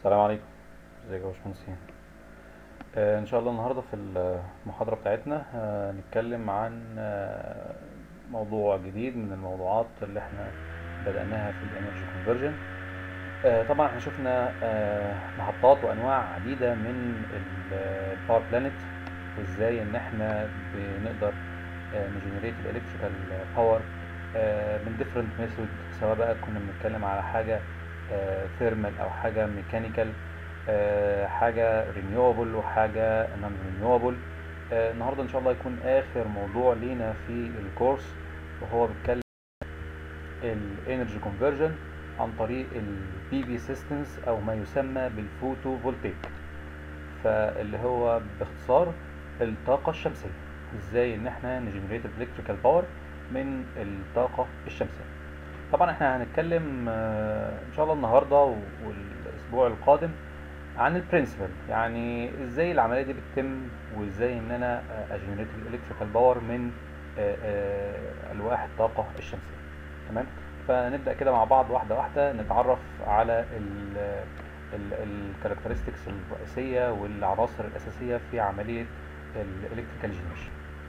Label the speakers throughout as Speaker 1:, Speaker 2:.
Speaker 1: السلام عليكم ازيك يا باشمهندسين آه ان شاء الله النهارده في المحاضره بتاعتنا آه نتكلم عن آه موضوع جديد من الموضوعات اللي احنا بدأناها في الانرجي كونفرجن آه طبعا احنا شفنا آه محطات وانواع عديده من الباور بلانت وازاي ان احنا بنقدر آه نجنريت الالكتريكال باور من ديفرنت ميثود سواء بقى كنا بنتكلم على حاجه ثيرمال او حاجه ميكانيكال حاجه رينيوبل وحاجه نون رينيوبل النهارده ان شاء الله يكون اخر موضوع لينا في الكورس وهو بيتكلم الانرجي كونفرجن عن طريق البي في سيستمز او ما يسمى بالفوتو فولتيك فاللي هو باختصار الطاقه الشمسيه ازاي ان احنا نجنريت الكتريكال باور من الطاقه الشمسيه طبعا احنا هنتكلم ان شاء الله النهارده والاسبوع القادم عن البرنسبل يعني ازاي العمليه دي بتتم وازاي ان انا اجنريت الالكتريكال باور من الواح الطاقه الشمسيه تمام فنبدا كده مع بعض واحده واحده نتعرف على الكاركترستكس الرئيسيه والعناصر الاساسيه في عمليه الالكتريكال جنريشن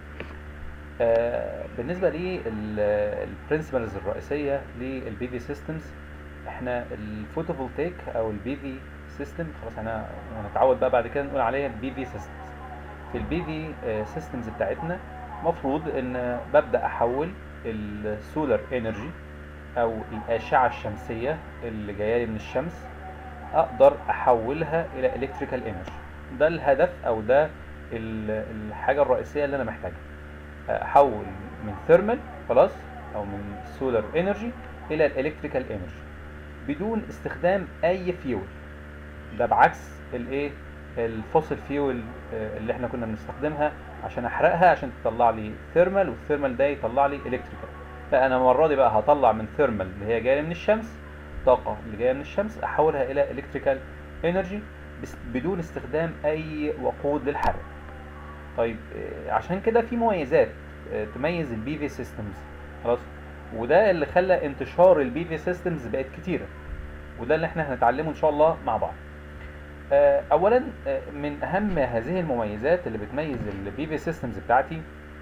Speaker 1: آه بالنسبه للبرنسبلز الرئيسيه للبي في سيستمز احنا الفوتوفولتيك او البي في سيستم خلاص احنا هنتعود بقى بعد كده نقول عليها البي في سيستمز في البي في سيستمز بتاعتنا مفروض ان ببدا احول السولار انرجي او الاشعه الشمسيه اللي جايه لي من الشمس اقدر احولها الى الكتريكال انرجي ده الهدف او ده الحاجه الرئيسيه اللي انا محتاجها احول من ثيرمال خلاص او من سولار انرجي الى الالكتريكال انرجي بدون استخدام اي فيول ده بعكس الايه الفوسيل فيول اللي احنا كنا بنستخدمها عشان احرقها عشان تطلع لي ثيرمال والثيرمال ده يطلع لي الكتريكال لا انا المره دي بقى هطلع من ثيرمال اللي هي جايه من الشمس طاقه اللي جايه من الشمس احولها الى الكتريكال انرجي بدون استخدام اي وقود للحرق طيب عشان كده في مميزات تميز البي في سيستمز خلاص وده اللي خلى انتشار البي في سيستمز بقت كتيره وده اللي احنا هنتعلمه ان شاء الله مع بعض اولا من اهم هذه المميزات اللي بتميز البي في سيستمز بتاعتي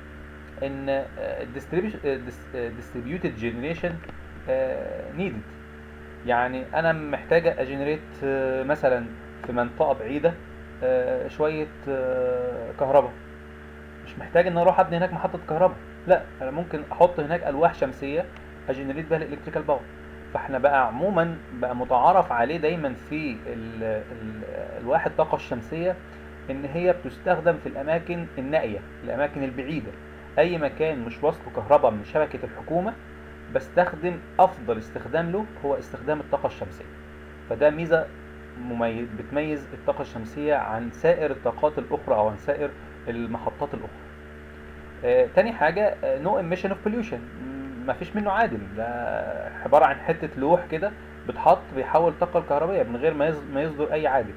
Speaker 1: ان distributed generation needed يعني انا محتاجه اجنريت مثلا في منطقه بعيده شويه كهرباء مش محتاج ان اروح ابني هناك محطه كهرباء لا انا ممكن احط هناك الواح شمسيه اجنريت بها الالكتريكال باور فاحنا بقى عموما بقى متعارف عليه دايما في ال ال الواح الطاقه الشمسيه ان هي بتستخدم في الاماكن النائيه الاماكن البعيده اي مكان مش واصله كهرباء من شبكه الحكومه بستخدم افضل استخدام له هو استخدام الطاقه الشمسيه فده ميزه مميز بتميز الطاقة الشمسية عن سائر الطاقات الأخرى أو عن سائر المحطات الأخرى. آه تاني حاجة نو ايميشن اوف بوليوشن مفيش منه عادم ده عبارة عن حتة لوح كده بتحط بيحول الطاقة الكهربائية من غير ما ما يصدر أي عادم.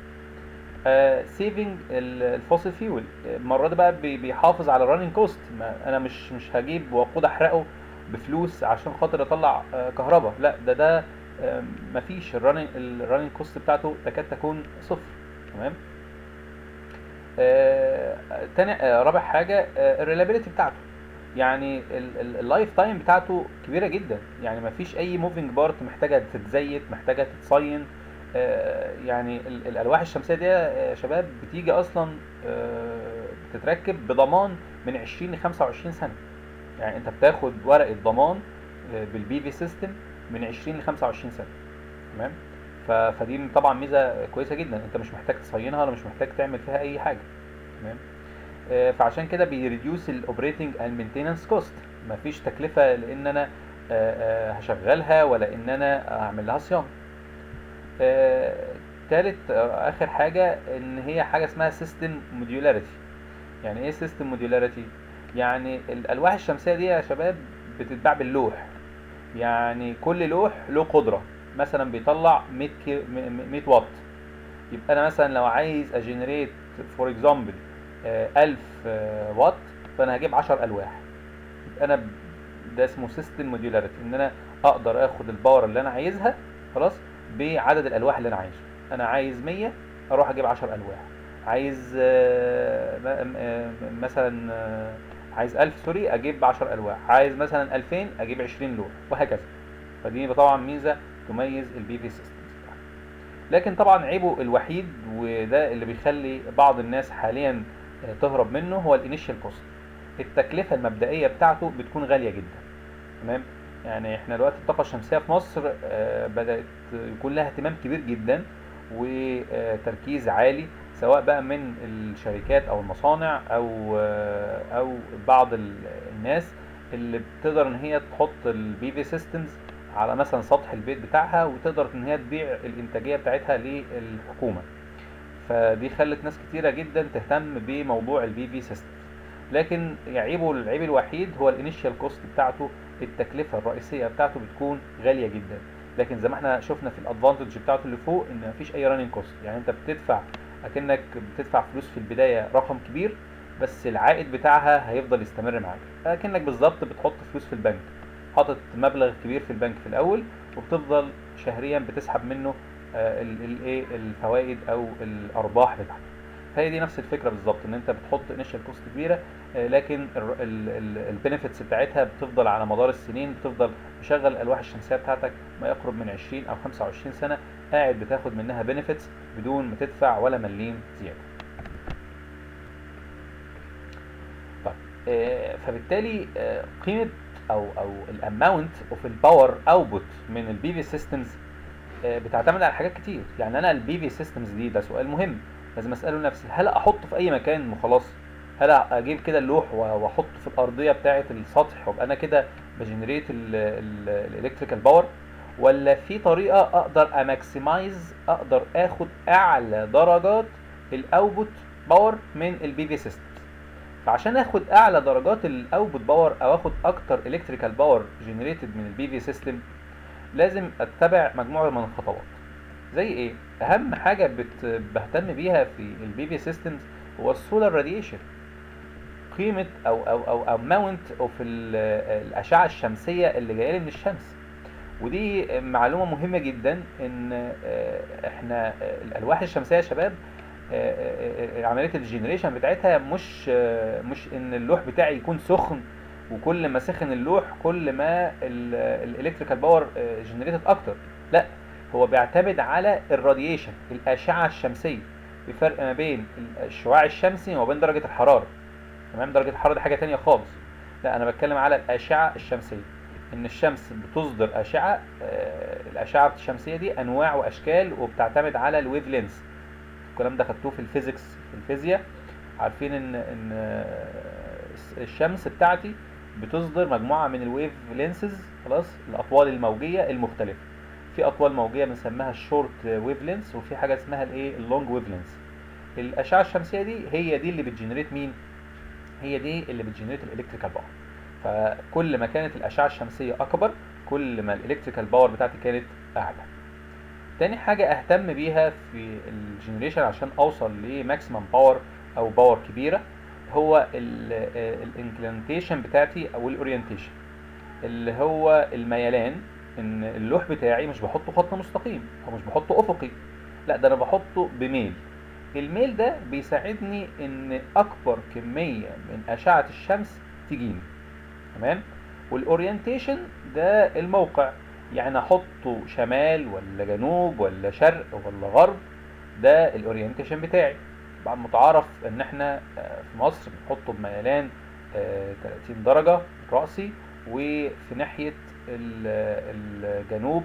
Speaker 1: سيفنج الفوسيل فيول المرة دي بقى بيحافظ على الرننج كوست أنا مش مش هجيب وقود أحرقه بفلوس عشان خاطر أطلع آه كهرباء لا ده ده مفيش الرننج الرننج كوست بتاعته تكاد تكون صفر تمام آه تاني آه رابع حاجه آه الريلابيلتي بتاعته يعني اللايف تايم بتاعته كبيره جدا يعني مفيش اي موفينج بارت محتاجه تتزيت محتاجه تتصين آه يعني الالواح الشمسيه دي يا شباب بتيجي اصلا آه بتتركب بضمان من 20 ل 25 سنه يعني انت بتاخد ورقه ضمان بالبي في سيستم من 20 ل 25 سنه تمام فدي طبعا ميزه كويسه جدا انت مش محتاج تصينها ولا مش محتاج تعمل فيها اي حاجه تمام آه فعشان كده بيريديوس الاوبريتنج اند مينتيننس كوست مفيش تكلفه لان انا آه آه هشغلها ولا ان انا اعمل لها صيانه تالت اخر حاجه ان هي حاجه اسمها سيستم موديولاريتي يعني ايه سيستم موديولاريتي يعني الالواح الشمسيه دي يا شباب بتتباع باللوح يعني كل لوح له قدره مثلا بيطلع 100 كي... 100 واط يبقى انا مثلا لو عايز اجنريت فور اكزامبل 1000 واط فانا هجيب 10 الواح يبقى انا ده اسمه سيستم موديولاريتي ان انا اقدر اخد الباور اللي انا عايزها خلاص بعدد الالواح اللي انا عايزه انا عايز 100 اروح اجيب 10 الواح عايز آه، م- آه، مثلا آه، عايز 1000 سوري اجيب 10 الواح عايز مثلا 2000 اجيب 20 لوح وهكذا فدي طبعا ميزه تميز البي في سيستمز لكن طبعا عيبه الوحيد وده اللي بيخلي بعض الناس حاليا آه، تهرب منه هو الانيشال كوست التكلفه المبدئيه بتاعته بتكون غاليه جدا تمام يعني احنا دلوقتي الطاقه الشمسيه في مصر آه، بدات يكون لها اهتمام كبير جدا وتركيز عالي سواء بقى من الشركات او المصانع او آه، او بعض ال- الناس اللي بتقدر ان هي تحط البي في سيستمز على مثلا سطح البيت بتاعها وتقدر ان هي تبيع الانتاجيه بتاعتها للحكومه فدي خلت ناس كتيره جدا تهتم بموضوع البي في سيستمز لكن يعيبه العيب الوحيد هو الانيشال كوست بتاعته التكلفه الرئيسيه بتاعته بتكون غاليه جدا لكن زي ما احنا شفنا في الادفانتج بتاعته اللي فوق ان مفيش اي راننج كوست يعني انت بتدفع اكنك بتدفع فلوس في البدايه رقم كبير بس العائد بتاعها هيفضل يستمر معاك اكنك بالظبط بتحط فلوس في البنك حاطط مبلغ كبير في البنك في الاول وبتفضل شهريا بتسحب منه الايه الفوائد او الارباح بتاعتك فهي دي نفس الفكره بالظبط ان انت بتحط انيشال كوست كبيره آه، لكن البنفيتس بتاعتها بتفضل على مدار السنين بتفضل مشغل الالواح الشمسيه بتاعتك ما يقرب من 20 او 25 سنه قاعد بتاخد منها بنفيتس بدون ما تدفع ولا مليم زياده طيب آه، فبالتالي آه، قيمه او او الاماونت اوف الباور اوتبوت من البي في سيستمز بتعتمد على حاجات كتير يعني انا البي في سيستمز دي ده سؤال مهم لازم اساله نفسي هل احطه في اي مكان وخلاص هل اجيب كده اللوح و- واحطه في الارضيه بتاعه السطح وابقى انا كده بجنريت الالكتريكال باور ولا في طريقه اقدر اماكسمايز اقدر اخد اعلى درجات الاوتبوت باور من البي في سيستمز فعشان اخد اعلى درجات الاوتبوت باور او اخد اكتر الكتريكال باور جنريتد من البي في سيستم لازم اتبع مجموعه من الخطوات زي ايه اهم حاجه بت... بهتم بيها في البي في سيستمز هو السولار راديشن قيمه او او او اماونت اوف الاشعه الشمسيه اللي جايه لي من الشمس ودي معلومه مهمه جدا ان آه، احنا آه، الالواح الشمسيه يا شباب آه، آه، آه، عمليه الجنريشن بتاعتها مش آه، مش ان اللوح بتاعي يكون سخن وكل ما سخن اللوح كل ما الالكتريكال باور جنريتد اكتر لا هو بيعتمد على الراديشن الاشعه الشمسيه في فرق ما بين الشعاع الشمسي وما بين درجه الحراره تمام درجه الحراره دي حاجه تانية خالص لا انا بتكلم على الاشعه الشمسيه ان الشمس بتصدر اشعه آه، الاشعه الشمسيه دي انواع واشكال وبتعتمد على الويف لينس الكلام ده خدتوه في الفيزيكس في الفيزياء عارفين ان ان آه، الشمس بتاعتي بتصدر مجموعه من الويف لينسز خلاص الاطوال الموجيه المختلفه في اطوال موجيه بنسميها الشورت ويف لينس وفي حاجه اسمها الايه اللونج ويف لينس الاشعه الشمسيه دي هي دي اللي بتجنريت مين هي دي اللي بتجنريت الالكتريكال باور فكل ما كانت الاشعه الشمسيه اكبر كل ما الالكتريكال باور بتاعتي كانت اعلى تاني حاجه اهتم بيها في الجنريشن عشان اوصل لماكسيمم باور او باور كبيره هو الانكلينتيشن بتاعتي او الاورينتيشن اللي هو الميلان ان اللوح بتاعي مش بحطه خط مستقيم او مش بحطه افقي لا ده انا بحطه بميل الميل ده بيساعدني ان اكبر كميه من اشعه الشمس تجيني تمام والاورينتيشن ده الموقع يعني احطه شمال ولا جنوب ولا شرق ولا غرب ده الاورينتيشن بتاعي طبعا متعارف ان احنا آه، في مصر بنحطه بميلان آه، 30 درجه راسي وفي ناحيه ال- الجنوب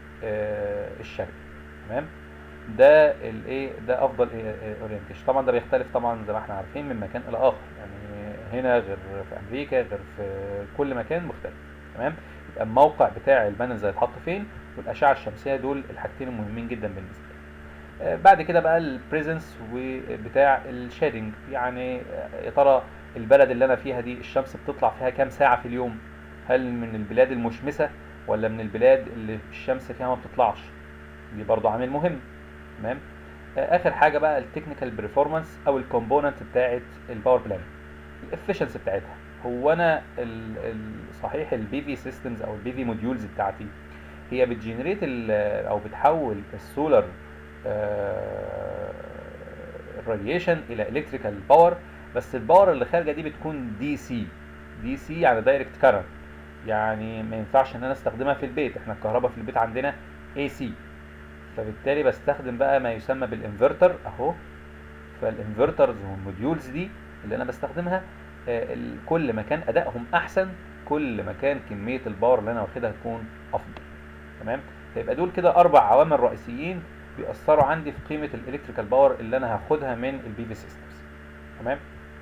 Speaker 1: آه، الشرقي تمام ده الايه ده افضل اورينتيشن طبعا ده بيختلف طبعا زي ما احنا عارفين من مكان الى اخر يعني هنا غير في امريكا غير في كل مكان مختلف تمام يبقى الموقع بتاع البانلز هيتحط فين والاشعه الشمسيه دول الحاجتين المهمين جدا بالنسبه لي آه، بعد كده بقى البريزنس وبتاع الشادنج يعني آه، يا ترى البلد اللي انا فيها دي الشمس بتطلع فيها كام ساعه في اليوم هل من البلاد المشمسه ولا من البلاد اللي الشمس فيها ما بتطلعش دي برضو عامل مهم تمام آه، اخر حاجه بقى التكنيكال برفورمانس او الكومبوننت بتاعه الباور بلان الافشنسي بتاعتها هو انا ال- ال- صحيح البي في سيستمز او البي في موديولز بتاعتي هي بتجنريت ال- او بتحول السولار الراديشن الى الكتريكال باور بس الباور اللي خارجه دي بتكون دي سي دي سي يعني دايركت كارنت يعني ما ينفعش ان انا استخدمها في البيت احنا الكهرباء في البيت عندنا اي سي فبالتالي بستخدم بقى ما يسمى بالانفرتر اهو فالانفرترز والموديولز دي اللي انا بستخدمها آه، ال- كل ما كان ادائهم احسن كل ما كان كميه الباور اللي انا واخدها تكون افضل تمام فيبقى دول كده اربع عوامل رئيسيين بيأثروا عندي في قيمه الالكتريكال باور اللي انا هاخدها من البي في سيستمز تمام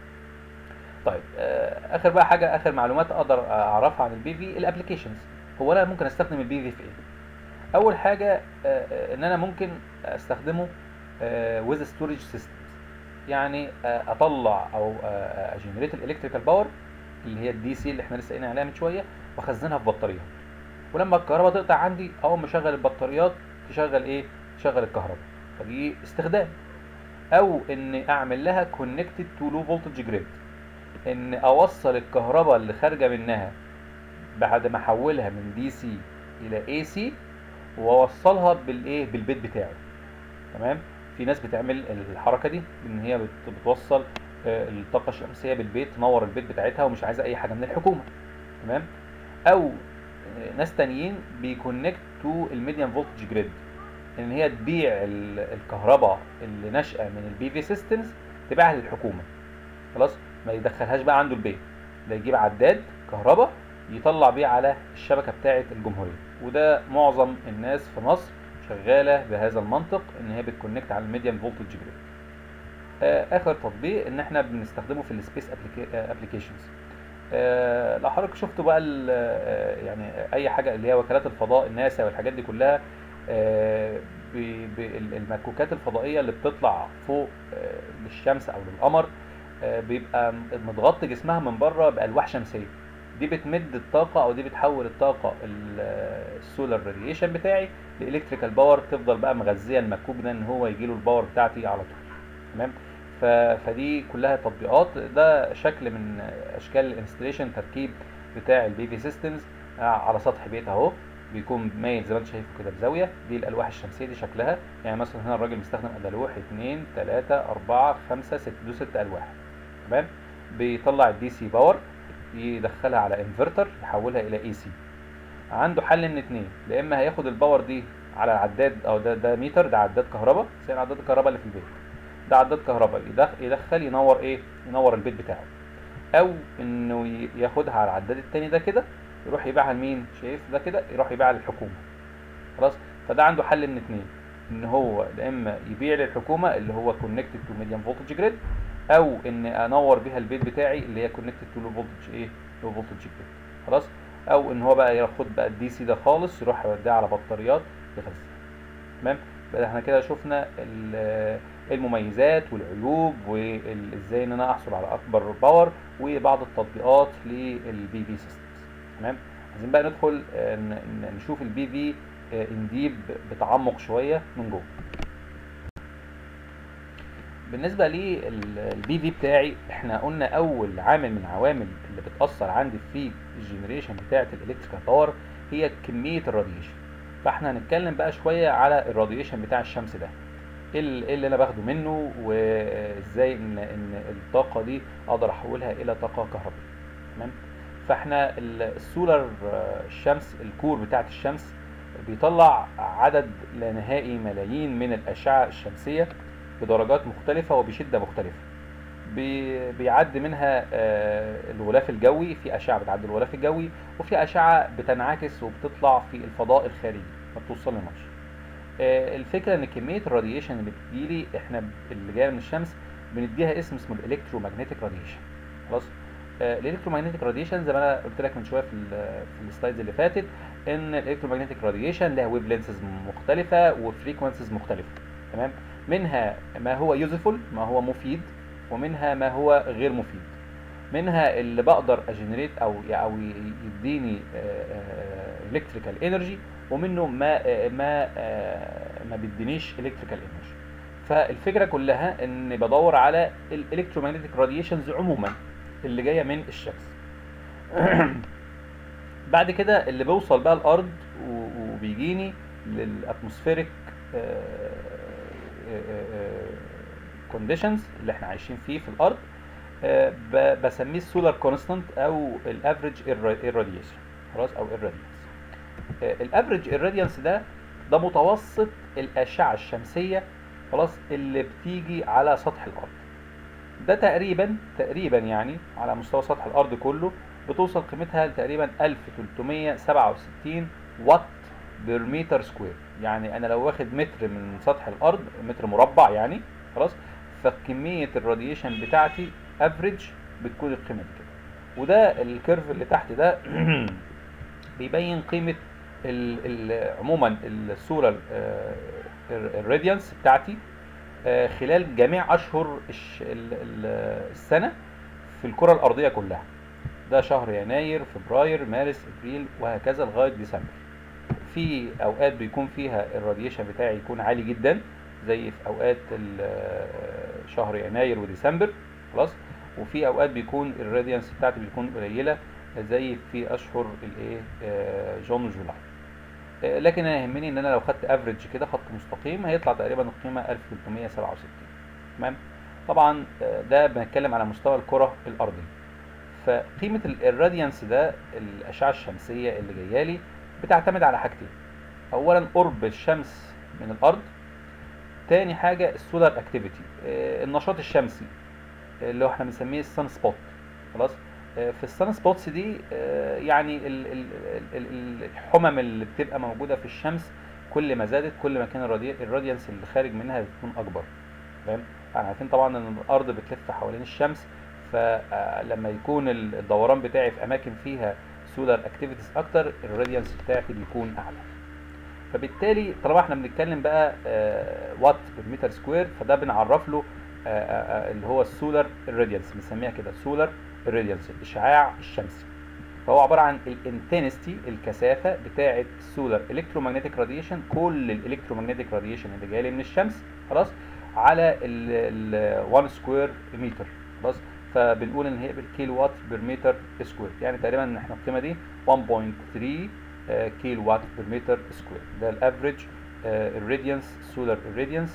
Speaker 1: طيب آه، اخر بقى حاجه اخر معلومات اقدر اعرفها عن البي في الابلكيشنز هو انا ممكن استخدم البي في في ايه اول حاجه آه، آه، ان انا ممكن استخدمه ويز ستورج سيستمز يعني آه، اطلع او اجنريت الالكتريكال باور اللي هي الدي سي اللي احنا لسه قايلين عليها من شويه واخزنها في بطاريات ولما الكهرباء تقطع عندي اقوم مشغل البطاريات تشغل ايه تشغل الكهرباء فدي استخدام او ان اعمل لها كونكتد تو لو فولتج جريد ان اوصل الكهرباء اللي خارجه منها بعد ما احولها من دي سي الى اي سي واوصلها بالايه بالبيت بتاعي تمام في ناس بتعمل الحركه دي ان هي بت- بتوصل آه، الطاقه الشمسيه بالبيت تنور البيت بتاعتها ومش عايزه اي حاجه من الحكومه تمام او آه، ناس تانيين بيكونكت تو الميديم فولتج جريد ان هي تبيع ال- الكهرباء اللي ناشئه من البي في سيستمز تبيعها للحكومه خلاص ما يدخلهاش بقى عنده البيت ده يجيب عداد كهرباء يطلع بيه على الشبكه بتاعه الجمهوريه وده معظم الناس في مصر شغاله بهذا المنطق ان هي بتكونكت على الميديم فولتج جريد آه، اخر تطبيق ان احنا بنستخدمه في السبيس ابلكيشنز لو حضرتك شفتوا بقى ال- آه، يعني اي حاجه اللي هي وكالات الفضاء الناسا والحاجات دي كلها آه، ب- ب- المكوكات الفضائيه اللي بتطلع فوق آه، للشمس او للقمر آه، بيبقى متغطي جسمها من بره بالواح شمسيه دي بتمد الطاقه او دي بتحول الطاقه ال- آه، السولار راديشن بتاعي لالكتريكال باور تفضل بقى مغذيه المكوك ده ان هو يجيله الباور بتاعتي على طول تمام ف- فدي كلها تطبيقات ده شكل من اشكال الانستليشن تركيب بتاع البي في سيستمز على سطح بيت اهو بيكون مايل زي ما انت شايفه كده بزاويه دي الالواح الشمسيه دي شكلها يعني مثلا هنا الراجل مستخدم لوح 2 3 4 5 6 دول ست الواح تمام بيطلع الدي سي باور يدخلها على انفرتر يحولها الى اي سي عنده حل من اتنين يا اما هياخد الباور دي على العداد او ده ده متر ده عداد كهرباء زي عداد الكهرباء اللي في البيت ده عداد كهرباء يدخ- يدخل ينور ايه ينور البيت بتاعه او انه ي- ياخدها على العداد التاني ده كده يروح يبيعها لمين شايف ده كده يروح يبيعها للحكومه خلاص فده عنده حل من اتنين ان هو يا اما يبيع للحكومه اللي هو كونكتد تو ميديم فولتج جريد او ان انور بيها البيت بتاعي اللي هي كونكتد تو لو فولتج ايه لو فولتج جريد خلاص او ان هو بقى ياخد بقى الدي سي ده خالص يروح يوديها على بطاريات يخزن تمام بقى احنا كده شفنا ال- المميزات والعيوب وازاي ان انا احصل على اكبر باور وبعض التطبيقات للبي في سيستمز تمام عايزين بقى ندخل آه، ن- ن- نشوف البي في انديب بتعمق شويه من جوه بالنسبه للبي في بتاعي احنا قلنا اول عامل من العوامل اللي بتاثر عندي في الجنريشن بتاعه الالكتريكال باور هي كميه الراديشن فاحنا هنتكلم بقى شويه على الراديشن بتاع الشمس ده ايه ال- إيه اللي انا باخده منه وازاي ان ان الطاقه دي اقدر احولها الى طاقه كهربائيه تمام فاحنا ال- السولار آه، الشمس الكور بتاعت الشمس بيطلع عدد لا نهائي ملايين من الاشعه الشمسيه بدرجات مختلفه وبشده مختلفه بي- بيعدي منها آه، الغلاف الجوي في اشعه بتعدي الغلاف الجوي وفي اشعه بتنعكس وبتطلع في الفضاء الخارجي ما بتوصلناش آه، الفكره ان كميه الراديشن اللي بتجيلي احنا ب- اللي جايه من الشمس بنديها اسم اسمه الالكترومagnetic راديشن خلاص الالكترومagnetic راديشن زي ما انا قلت لك من شويه في ال- في السلايدز اللي فاتت ان الالكترومagnetic راديشن لها ويف لينسز مختلفه وفريكونسيز مختلفه تمام منها ما هو يوزفول ما هو مفيد ومنها ما هو غير مفيد منها اللي بقدر اجنريت او او ي- يديني الكتريكال انرجي ومنه ما آه، ما آه، ما بيدينيش الكتريكال انرجي فالفكره كلها ان بدور على الالكترومagnetic راديشنز عموما اللي جايه من الشمس بعد كده اللي بيوصل بقى الارض و- وبيجيني للاتموسفيريك كونديشنز اللي احنا عايشين فيه في الارض آه، ب- بسميه السولار كونستانت او الافريج irradiation خلاص او irradiance الافريج irradiance ده ده متوسط الاشعه الشمسيه خلاص اللي بتيجي على سطح الارض ده تقريبا تقريبا يعني على مستوى سطح الارض كله بتوصل قيمتها لتقريبا 1367 وات بير متر سكوير يعني انا لو واخد متر من سطح الارض متر مربع يعني خلاص فكميه الراديشن بتاعتي افريج بتكون القيمه دي كده وده الكيرف اللي تحت ده بيبين قيمه ال ال عموما السولار الراديانس بتاعتي آه، خلال جميع اشهر الش- ال- ال- السنه في الكره الارضيه كلها ده شهر يناير فبراير مارس ابريل وهكذا لغايه ديسمبر في اوقات بيكون فيها الراديشن بتاعي يكون عالي جدا زي في اوقات ال- شهر يناير وديسمبر خلاص وفي اوقات بيكون الراديانس بتاعتي بتكون قليله زي في اشهر الايه آه، جون وجولاي آه، لكن انا يهمني ان انا لو خدت افريج كده خط مستقيم هيطلع تقريبا القيمه 1367 تمام طبعا آه، ده بنتكلم على مستوى الكره الارضيه فقيمه ال- الراديانس ده الاشعه الشمسيه اللي جايه لي بتعتمد على حاجتين اولا قرب الشمس من الارض تاني حاجه السولار اكتيفيتي النشاط الشمسي اللي هو احنا بنسميه السان سبوت خلاص آه، في السان سبوتس دي آه، يعني ال- ال- ال- ال- الحمم اللي بتبقى موجوده في الشمس كل ما زادت كل ما كان الرادي- الراديانس اللي خارج منها بتكون اكبر فاهم احنا عارفين طبعا ان الارض بتلف حوالين الشمس فلما يكون ال- الدوران بتاعي في اماكن فيها سولار اكتيفيتيز اكتر الراديانس بتاعتي بيكون اعلى فبالتالي طالما احنا بنتكلم بقى آه، وات بالمتر سكوير فده بنعرف له آه، آه، آه، اللي هو السولار الراديانس بنسميها كده سولار الراديانس الاشعاع الشمسي فهو عباره عن الانتنستي الكثافه بتاعه السولار الكترومagnetic راديشن كل الالكترومagnetic راديشن اللي جاي لي من الشمس خلاص على ال 1 سكوير متر خلاص فبنقول ان هي بالكيلو وات بير متر سكوير يعني تقريبا احنا القيمه دي 1.3 آه، كيلو وات بير متر سكوير ده الافريج الراديانس سولار الراديانس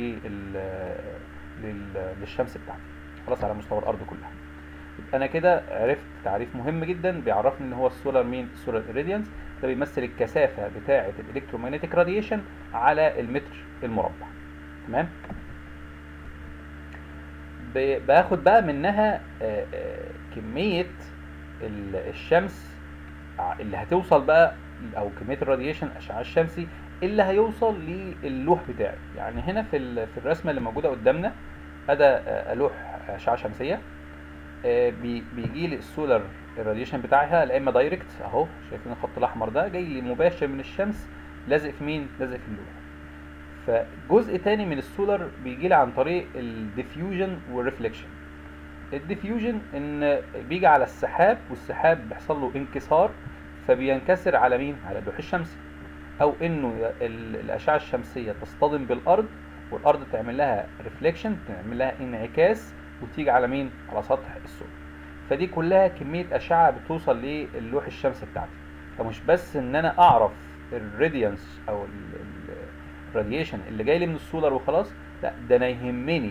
Speaker 1: للشمس بتاعتي خلاص على مستوى الارض كلها يبقى انا كده عرفت تعريف مهم جدا بيعرفني ان هو السولار مين السولار راديانس ده بيمثل الكثافه بتاعه الالكترومagnetic راديشن على المتر المربع تمام ب- باخد بقى منها آه، آه، كميه ال- الشمس ع- اللي هتوصل بقى او كميه الراديشن الاشعاع الشمسي اللي هيوصل للوح بتاعي يعني هنا في ال- في الرسمه اللي موجوده قدامنا ادى آه، لوح اشعه شمسيه آه، بي- بيجي لي السولار الراديشن بتاعها لا اما دايركت اهو شايفين الخط الاحمر ده جاي لي مباشر من الشمس لازق في مين لازق في اللوح فجزء تاني من السولار بيجي لي عن طريق الديفيوجن والريفليكشن الديفيوجن ان بيجي على السحاب والسحاب بيحصل له انكسار فبينكسر على مين على اللوح الشمسي او انه ال- الاشعه الشمسيه تصطدم بالارض والارض تعمل لها ريفليكشن تعمل لها انعكاس وتيجي على مين على سطح السولار فدي كلها كميه اشعه بتوصل للوح الشمسي بتاعتي فمش بس ان انا اعرف الراديانس او الراديشن اللي جاي لي من السولار وخلاص لا ده انا يهمني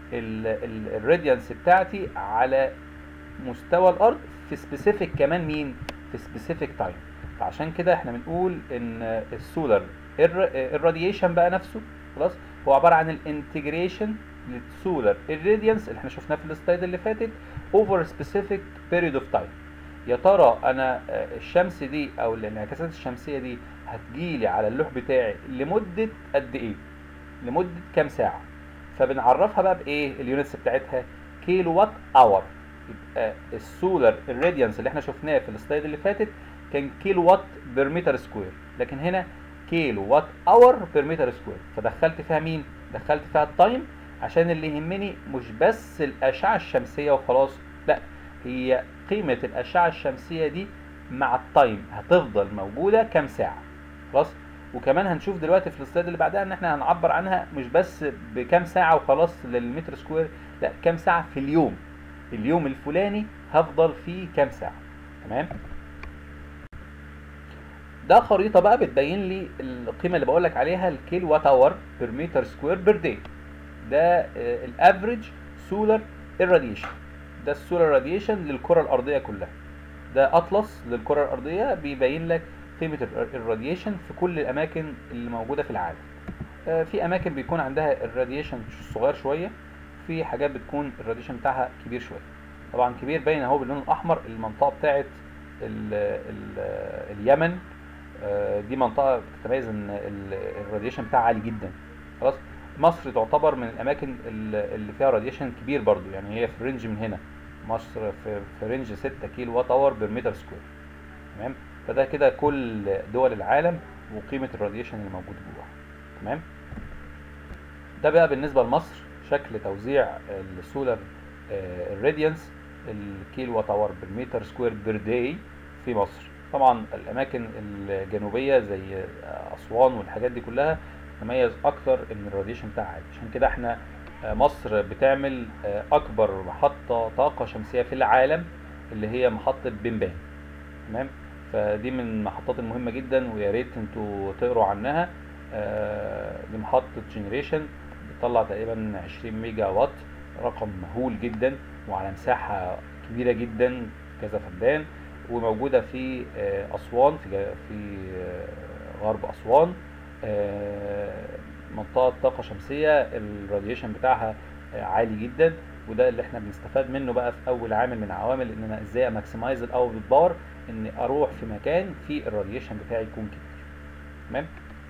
Speaker 1: الراديانس بتاعتي على مستوى الارض في سبيسيفيك كمان مين في سبيسيفيك تايم فعشان كده احنا بنقول ان السولار الراديشن بقى نفسه خلاص هو عباره عن الانتجريشن للسولار الراديانس اللي احنا شفناه في السلايد اللي فاتت اوفر سبيسيفيك بيريود اوف تايم يا ترى انا آه، الشمس دي او الانعكاسات الشمسيه دي هتجيلي على اللوح بتاعي لمده قد ايه لمده كام ساعه فبنعرفها بقى بايه اليونتس بتاعتها كيلو وات اور يبقى السولار الراديانس اللي احنا شفناه في السلايد اللي فاتت كان كيلو وات بير متر سكوير لكن هنا كيلو وات اور بير متر سكوير فدخلت فيها مين دخلت فيها التايم عشان اللي يهمني مش بس الاشعه الشمسيه وخلاص لا هي قيمه الاشعه الشمسيه دي مع التايم هتفضل موجوده كام ساعه خلاص وكمان هنشوف دلوقتي في السلايد اللي بعدها ان احنا هنعبر عنها مش بس بكام ساعه وخلاص للمتر سكوير لا كام ساعه في اليوم اليوم الفلاني هفضل فيه كام ساعه تمام ده خريطه بقى بتبين لي القيمه اللي بقول لك عليها الكيلو وات اور بير متر سكوير بير داي ده الافريج سولار irradiation ده السولار راديشن للكره الارضيه كلها ده اطلس للكره الارضيه بيبين لك قيمه الراديشن في كل الاماكن اللي موجوده في العالم آه، في اماكن بيكون عندها الراديشن صغير شويه في حاجات بتكون الراديشن بتاعها كبير شويه طبعا كبير باين اهو باللون الاحمر المنطقه بتاعه ال ال اليمن آه، دي منطقه بتتميز ان ال- الراديشن بتاعها عالي جدا خلاص مصر تعتبر من الاماكن ال- اللي فيها راديشن كبير برضو يعني هي في الرينج من هنا مصر في, في رينج 6 كيلو وات اور بير متر سكوير تمام فده كده كل دول العالم وقيمه الراديشن اللي موجود جواها تمام ده بقى بالنسبه لمصر شكل توزيع السولار الراديانس الكيلو وات اور بالمتر سكوير بير داي في مصر طبعا الاماكن الجنوبيه زي اسوان والحاجات دي كلها تتميز اكتر ان الراديشن بتاعها عالي عشان كده احنا آه، مصر بتعمل آه، اكبر محطه طاقه شمسيه في العالم اللي هي محطه بنبان تمام فدي من المحطات المهمه جدا ويا ريت انتوا تقروا عنها آه، دي محطه جنريشن بتطلع تقريبا 20 ميجا وات رقم مهول جدا وعلى مساحه كبيره جدا كذا فدان وموجوده في آه، اسوان في جا- في آه، غرب اسوان آه، منطقه طاقه شمسيه الراديشن بتاعها آه، عالي جدا وده اللي احنا بنستفاد منه بقى في اول عامل من عوامل ان انا ازاي اماكسمايز الاوت باور ان اروح في مكان فيه الراديشن بتاعي يكون كبير تمام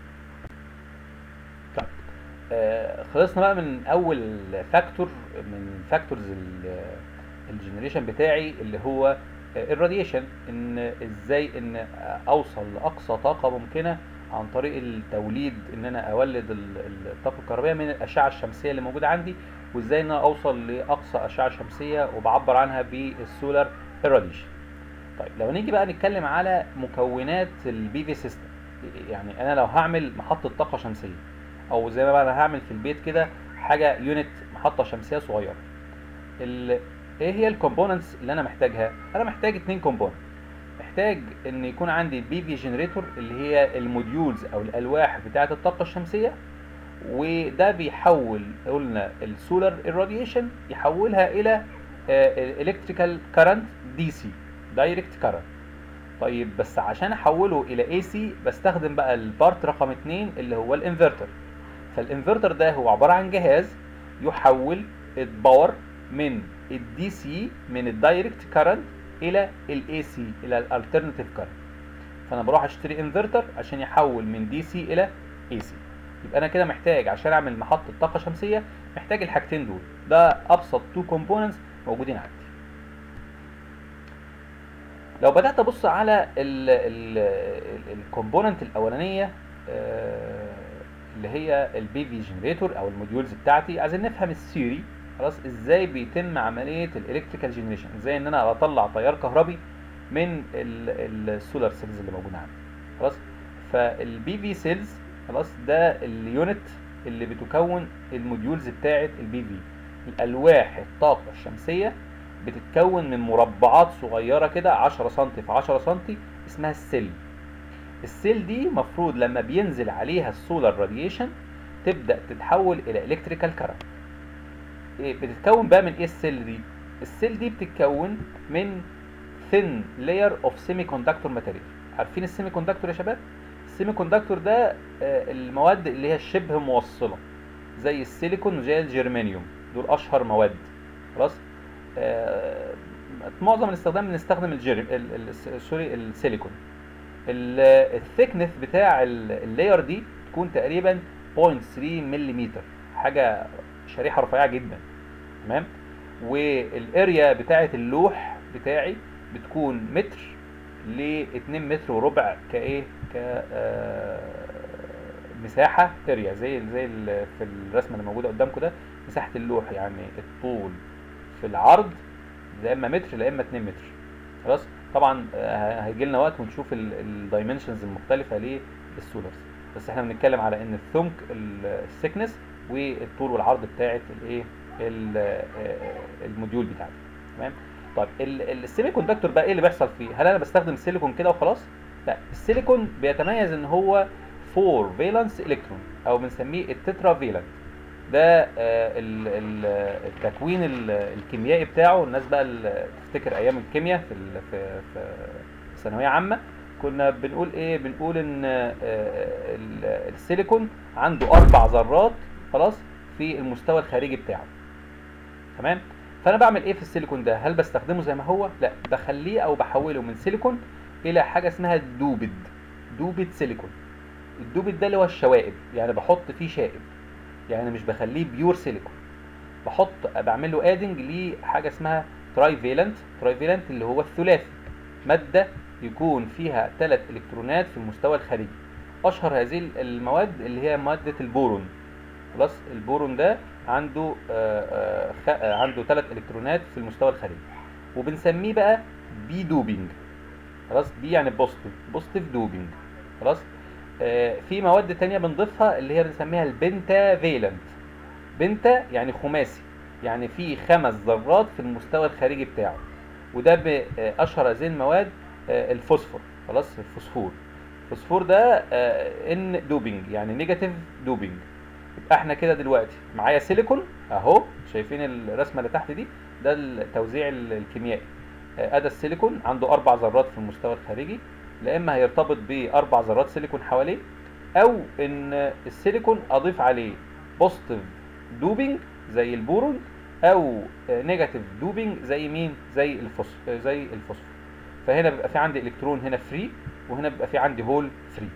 Speaker 1: طيب آه خلصنا بقى من اول فاكتور من فاكتورز الجنريشن بتاعي اللي هو الراديشن ان ازاي ان اوصل لاقصى طاقه ممكنه عن طريق التوليد ان انا اولد ال- ال- الطاقه الكهربائيه من الاشعه الشمسيه اللي موجوده عندي وازاي ان انا اوصل لاقصى اشعه شمسيه وبعبر عنها بالسولار irradiation طيب لو نيجي بقى نتكلم على مكونات البي في سيستم يعني انا لو هعمل محطه طاقه شمسيه او زي ما بقى انا هعمل في البيت كده حاجه يونت محطه شمسيه صغيره ال... ايه هي الكومبوننتس اللي انا محتاجها انا محتاج اتنين كومبوننت محتاج ان يكون عندي بي في جنريتور اللي هي الموديولز او الالواح بتاعه الطاقه الشمسيه وده بيحول قلنا السولار الراديشن يحولها الى الكتريكال كارنت دي سي دايركت كارنت طيب بس عشان احوله الى اي سي بستخدم بقى البارت رقم اتنين اللي هو الانفرتر فالانفرتر ده هو عباره عن جهاز يحول الباور من الدي سي من الدايركت كارنت الى الاي سي الى الالترناتيف كارنت فانا بروح اشتري انفرتر عشان يحول من دي سي الى اي سي يبقى انا كده محتاج عشان اعمل محطه طاقه شمسيه محتاج الحاجتين دول ده ابسط تو كومبوننتس موجودين عندي لو بدات ابص على الكومبوننت الاولانيه آه، اللي هي البي في جنريتور او الموديولز بتاعتي عايزين نفهم الثيوري خلاص ازاي بيتم عمليه الالكتريكال جنريشن ازاي ان انا بطلع تيار كهربي من السولار سيلز اللي موجوده عندي خلاص فالبي في سيلز خلاص ده اليونت اللي بتكون الموديولز بتاعه البي في الالواح الطاقه الشمسيه بتتكون من مربعات صغيره كده 10 سم في 10 سم اسمها السيل السيل دي مفروض لما بينزل عليها السولار راديشن تبدا تتحول الى الكتريكال كارنت إيه بتتكون بقى من ايه السيل دي السيل دي بتتكون من thin layer of semiconductor material عارفين السيمي كوندكتور يا شباب السيمي كوندكتور ده آه، المواد اللي هي شبه موصله زي السيليكون وزي الجرمانيوم دول اشهر مواد خلاص آه، معظم الاستخدام بنستخدم الجيرم ال- ال- سوري السيليكون الثيكنس بتاع ال- اللاير دي تكون تقريبا 0.3 ملم حاجه شريحه رفيعه جدا تمام والاريا بتاعه اللوح بتاعي بتكون متر ل 2 متر وربع كايه ك آه، مساحه اريا زي زي ال- في الرسمه اللي موجوده قدامكم ده مساحه اللوح يعني الطول في العرض لا اما متر لا اما 2 متر خلاص طبعا آه، هيجي لنا وقت ونشوف الدايمنشنز المختلفه للسولارز بس احنا بنتكلم على ان الثمك الثيكنس والطول والعرض بتاعه الايه ال- آه، الموديول بتاعتي تمام طيب ال- السيمي كوندكتور بقى ايه اللي بيحصل فيه هل انا بستخدم سيليكون كده وخلاص لا السيليكون بيتميز ان هو 4 فالنس الكترون او بنسميه التترا فالنت ده آه، ال- ال- التكوين ال- الكيميائي بتاعه الناس بقى اللي تفتكر ايام الكيمياء في ال- في في ثانويه عامه كنا بنقول ايه بنقول ان آه، ال- السيليكون عنده اربع ذرات خلاص في المستوى الخارجي بتاعه تمام فانا بعمل ايه في السيليكون ده هل بستخدمه زي ما هو لا بخليه او بحوله من سيليكون الى حاجه اسمها دوبد دوبد سيليكون الدوبد ده اللي هو الشوائب يعني بحط فيه شائب يعني مش بخليه بيور سيليكون بحط بعمل له ادنج لحاجه اسمها تراي فيلنت تراي فيلنت اللي هو الثلاثي ماده يكون فيها ثلاث الكترونات في المستوى الخارجي اشهر هذه المواد اللي هي ماده البورون خلاص البورون ده عنده آه، آه، خ- آه، عنده ثلاث الكترونات في المستوى الخارجي وبنسميه بقى بي دوبينج خلاص بي يعني بوزيتيف بوزيتيف دوبينج خلاص آه، في مواد تانية بنضيفها اللي هي بنسميها البنتا فيلنت بنتا يعني خماسي يعني في خمس ذرات في المستوى الخارجي بتاعه وده بأشهر هذه المواد آه، الفوسفور خلاص الفوسفور الفوسفور ده ان دوبينج يعني نيجاتيف دوبينج يبقى احنا كده دلوقتي معايا سيليكون اهو شايفين الرسمه اللي تحت دي ده التوزيع ال- الكيميائي آه، ادى السيليكون عنده اربع ذرات في المستوى الخارجي لا اما هيرتبط باربع ذرات سيليكون حواليه او ان السيليكون اضيف عليه بوزيتيف دوبينج زي البورون او نيجاتيف دوبينج زي مين زي الفوسفور زي الفوسفور فهنا بيبقى في عندي الكترون هنا فري وهنا بيبقى في عندي هول فري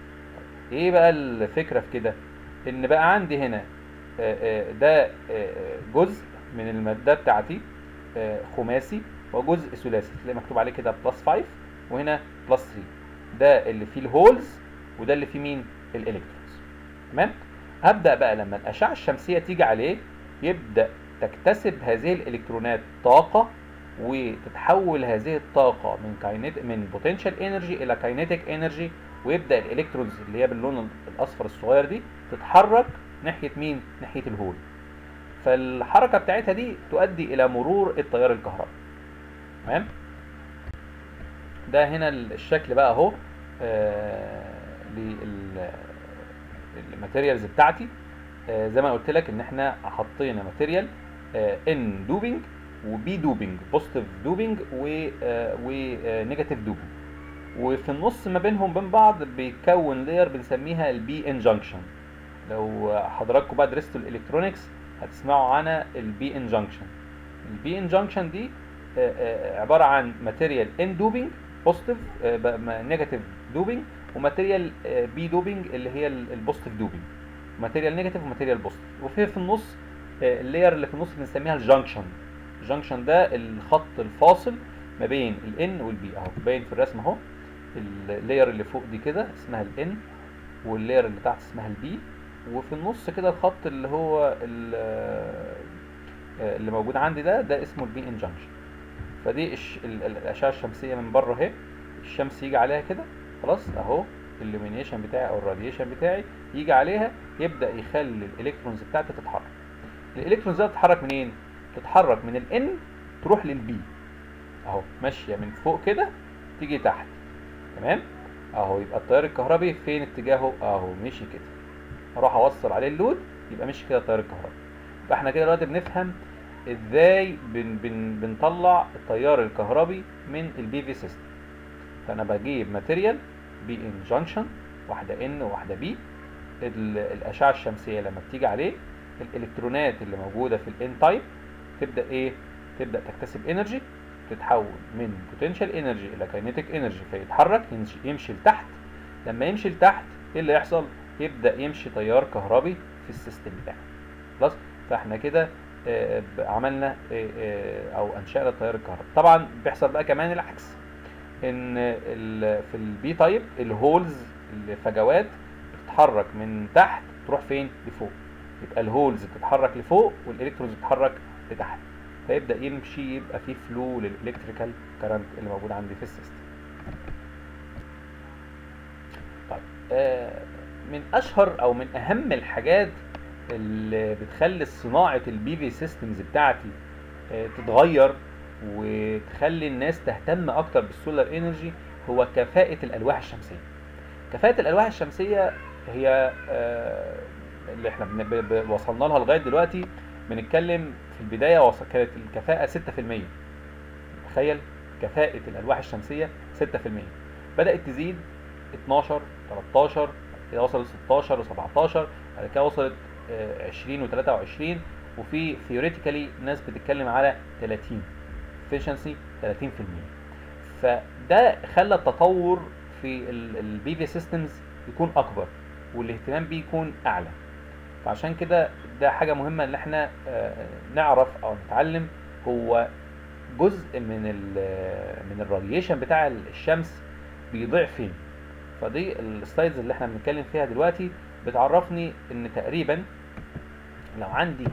Speaker 1: ايه بقى الفكره في كده ان بقى عندي هنا آه، آه، ده آه، جزء من الماده بتاعتي آه، خماسي وجزء ثلاثي تلاقي مكتوب عليه كده بلس 5 وهنا بلس 3 ده اللي فيه الهولز وده اللي فيه مين الالكترونز تمام هبدا بقى لما الاشعه الشمسيه تيجي عليه يبدا تكتسب هذه الالكترونات طاقه وتتحول هذه الطاقه من كاينيت من بوتنشال انرجي الى كاينيتيك انرجي ويبدا الالكترونز اللي هي باللون الاصفر الصغير دي تتحرك ناحيه مين ناحيه الهول فالحركه بتاعتها دي تؤدي الى مرور التيار الكهربي تمام ده هنا الشكل بقى اهو للماتيريالز بتاعتي آه، زي ما قلت لك ان احنا حطينا ماتيريال ان دوبينج وبي دوبينج بوزيتيف دوبينج ونيجاتيف دوبينج وفي النص ما بينهم بين بعض بيتكون لاير بنسميها البي ان جانكشن لو حضراتكم بقى درستوا الالكترونكس هتسمعوا عنها البي ان جانكشن البي ان جانكشن دي آه، آه، عباره عن ماتيريال ان دوبينج بوزيتيف نيجاتيف دوبينج وماتيريال بي دوبينج اللي هي البوزيتيف دوبينج ماتيريال نيجاتيف وماتيريال بوزيتيف وفي في النص آه، اللاير اللي في النص بنسميها الجانكشن الجانكشن ده الخط الفاصل ما بين الان والبي اهو باين في الرسم اهو اللاير اللي فوق دي كده اسمها الان واللاير اللي تحت اسمها البي وفي النص كده الخط اللي هو ال- آه، اللي موجود عندي ده ده اسمه البي ان جانكشن فدي الش- ال- ال- الاشعه الشمسيه من بره اهي الشمس يجي عليها كده خلاص اهو اللومينيشن بتاعي او الراديشن بتاعي يجي عليها يبدا يخلي الالكترونز بتاعتي تتحرك الالكترونز دي تتحرك منين تتحرك من الان تروح للبي اهو ماشيه من فوق كده تيجي تحت تمام اهو يبقى التيار الكهربي فين اتجاهه اهو مشي كده اروح اوصل عليه اللود يبقى مشي كده التيار الكهربي يبقى احنا كده دلوقتي بنفهم ازاي بن بن بنطلع التيار الكهربي من البي في سيستم فانا بجيب ماتيريال بي ان جانكشن واحده ان وواحده بي الاشعه الشمسيه لما بتيجي عليه الالكترونات اللي موجوده في الان تايب تبدا ايه تبدا تكتسب انرجي تتحول من بوتنشال انرجي الى كاينيتيك انرجي فيتحرك يمشي, يمشي لتحت لما يمشي لتحت ايه اللي يحصل يبدا يمشي تيار كهربي في السيستم بتاعنا خلاص فاحنا كده آه، ب- عملنا آه، آه، او انشانا التيار الكهربي طبعا بيحصل بقى كمان العكس ان ال- في البي تايب الهولز الفجوات بتتحرك من تحت تروح فين لفوق يبقى الهولز بتتحرك لفوق والالكترونز بتتحرك لتحت فيبدا يمشي يبقى في فلو للالكتريكال كارنت اللي موجود عندي في السيستم طيب آه، من اشهر او من اهم الحاجات اللي بتخلي صناعه البي في سيستمز بتاعتي آه، تتغير وتخلي الناس تهتم اكتر بالسولار انرجي هو كفاءة الألواح الشمسية كفاءة الألواح الشمسية هي آه، اللي احنا بن- ب- ب- وصلنا لها لغاية دلوقتي بنتكلم في البداية وص- كانت الكفاءة 6% تخيل كفاءة الألواح الشمسية 6% بدأت تزيد 12 13 بعد كده وصلت 16 و17 بعد كده وصلت آه، 20 و23 وفي ثيوريتيكالي ناس بتتكلم على 30 efficiency 30% فده خلى التطور في البي في سيستمز يكون اكبر والاهتمام بيه يكون اعلى فعشان كده ده حاجه مهمه ان احنا آه، نعرف او نتعلم هو جزء من ال من الراديشن بتاع الشمس بيضيع فين فدي السلايدز اللي احنا بنتكلم فيها دلوقتي بتعرفني ان تقريبا لو عندي 100%